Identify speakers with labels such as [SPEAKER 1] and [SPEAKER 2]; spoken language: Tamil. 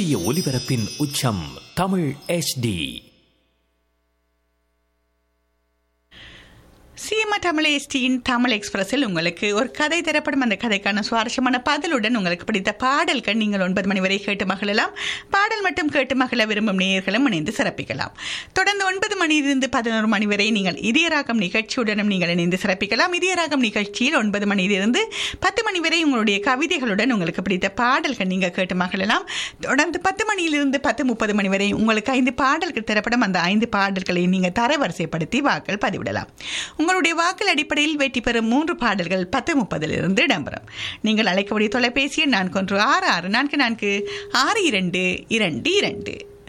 [SPEAKER 1] சூரிய ஒளிபரப்பின் உச்சம் தமிழ் HD
[SPEAKER 2] சிஎம்ஆ தமிழ் எஸ்டியின் தமிழ் எக்ஸ்பிரஸில் உங்களுக்கு ஒரு கதை தரப்படும் அந்த கதைக்கான சுவாரஸ்யமான பதிலுடன் உங்களுக்கு பிடித்த பாடல்கள் நீங்கள் ஒன்பது மணி வரை கேட்டு மகிழலாம் பாடல் மட்டும் கேட்டு மகிழ விரும்பும் நேயர்களும் இணைந்து சிறப்பிக்கலாம் தொடர்ந்து ஒன்பது மணியிலிருந்து பதினோரு மணி வரை நீங்கள் இதயராகம் நிகழ்ச்சியுடனும் நீங்கள் இணைந்து சிறப்பிக்கலாம் இதயராகம் நிகழ்ச்சியில் ஒன்பது மணியிலிருந்து பத்து மணி வரை உங்களுடைய கவிதைகளுடன் உங்களுக்கு பிடித்த பாடல்கள் நீங்கள் கேட்டு மகிழலாம் தொடர்ந்து பத்து மணியிலிருந்து பத்து முப்பது மணி வரை உங்களுக்கு ஐந்து பாடல்கள் தரப்படும் அந்த ஐந்து பாடல்களை நீங்கள் தரவரிசைப்படுத்தி வாக்கள் பதிவிடலாம் உங்களுடைய வாக்கள் அடிப்படையில் வெற்றி பெறும் மூன்று பாடல்கள் பத்து முப்பதிலிருந்து இடம்பெறும் நீங்கள் அழைக்கக்கூடிய தொலைபேசி எண் நான்கு ஒன்று ஆறு ஆறு நான்கு நான்கு ஆறு இரண்டு இரண்டு இரண்டு